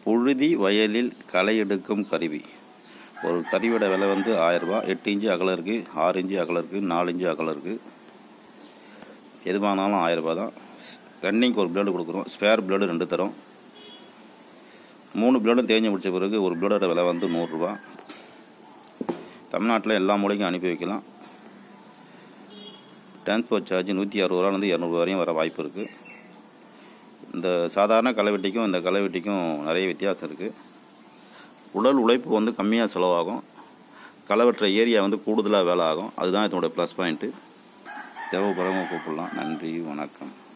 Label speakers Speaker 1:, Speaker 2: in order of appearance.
Speaker 1: புழுதி வயலில் களை எடுக்கும் கருவி ஒரு கருவியோட விலை வந்து ஆயரூபா எட்டு இன்ச்சு அகலம் இருக்குது ஆறு இன்ச்சு அகலம் இருக்குது நாலு இன்ச்சு அகலம் இருக்குது எது வாங்கினாலும் ஆயரூபா தான் ரன்னிங்க்கு ஒரு பிளேடு கொடுக்குறோம் ஸ்பேர் பிளேடு ரெண்டு தரோம் மூணு பிளேடும் தேஞ்சு முடிச்ச பிறகு ஒரு பிளேடோட விலை வந்து நூறுரூவா தமிழ்நாட்டில் எல்லா மூலைக்கும் அனுப்பி வைக்கலாம் டிரான்ஸ்போர்ட் சார்ஜ் நூற்றி அறுபது ரூபாலேருந்து இரநூறுவா வரையும் வர வாய்ப்பு இருக்குது இந்த சாதாரண களைவெட்டிக்கும் இந்த களைவெட்டிக்கும் நிறைய வித்தியாசம் இருக்குது உடல் உழைப்பு வந்து கம்மியாக செலவாகும் களை வெட்டுற ஏரியா வந்து கூடுதலாக வேலை ஆகும் அதுதான் இதனோட ப்ளஸ் பாயிண்ட்டு தேவைப்படுறவங்க கூப்பிடலாம் நன்றி வணக்கம்